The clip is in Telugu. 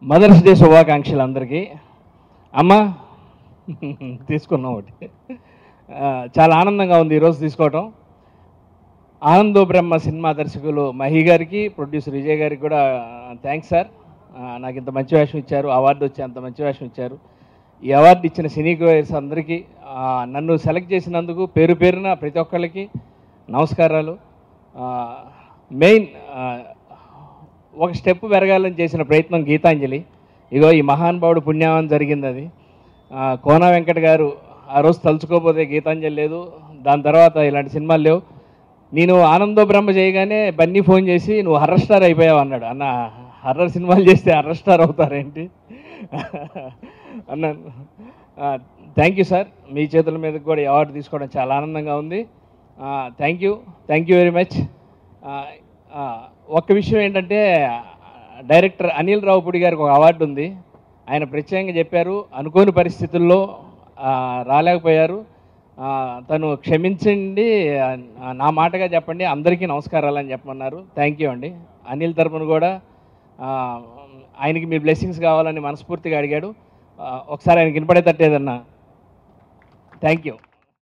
మదర్స్ డే శుభాకాంక్షలు అందరికీ అమ్మ తీసుకున్నాం ఒకటి ఆ, చాలా ఆనందంగా ఉంది ఈరోజు తీసుకోవటం ఆనందో బ్రహ్మ సినిమా దర్శకులు మహి గారికి ప్రొడ్యూసర్ విజయ్ గారికి కూడా థ్యాంక్స్ సార్ ఆ, నాకు ఇంత మంచి వేషం ఇచ్చారు అవార్డు వచ్చి అంత మంచి వేషం ఇచ్చారు ఈ అవార్డు ఇచ్చిన సినీ గోయర్స్ అందరికీ ఆ, నన్ను సెలెక్ట్ చేసినందుకు పేరు పేరున ప్రతి ఒక్కళ్ళకి నమస్కారాలు ఆ, మెయిన్ ఆ, ఒక స్టెప్ పెరగాలని చేసిన ప్రయత్నం గీతాంజలి ఇగో ఈ మహానుభావుడు పుణ్యావం జరిగింది అది ఆ, కోన వెంకట గారు ఆ రోజు తలుచుకోకపోతే గీతాంజలి లేదు దాని తర్వాత ఇలాంటి సినిమాలు లేవు నేను ఆనందో బ్రహ్మ చేయగానే బన్నీ ఫోన్ చేసి నువ్వు హర్రర్ స్టార్ అయిపోయావు అన్నాడు అన్న హర్రర్ సినిమాలు చేస్తే హర్రర్ స్టార్ అవుతారేంటి అన్నాను థ్యాంక్ యూ సార్ మీ చేతుల మీద కూడా ఈ అవార్డు తీసుకోవడం చాలా ఆనందంగా ఉంది thank you thank you very much ఒక్క విషయం ఏంటంటే డైరెక్టర్ అనిల్ రావుపూడి గారికి ఒక అవార్డు ఉంది ఆయన ప్రత్యేకంగా చెప్పారు అనుకోని పరిస్థితుల్లో ఆ, రాలేకపోయారు ఆ, తను క్షమించండి ఆ, నా మాటగా చెప్పండి అందరికీ నమస్కారాలు అని చెప్పమన్నారు థ్యాంక్ యూ అండి అనిల్ తరపున కూడా ఆ, ఆయనకి మీ బ్లెస్సింగ్స్ కావాలని మనస్ఫూర్తిగా అడిగాడు ఆ, ఒకసారి ఆయనకి వినపడేటట్టు ఏదన్నా థ్యాంక్ యూ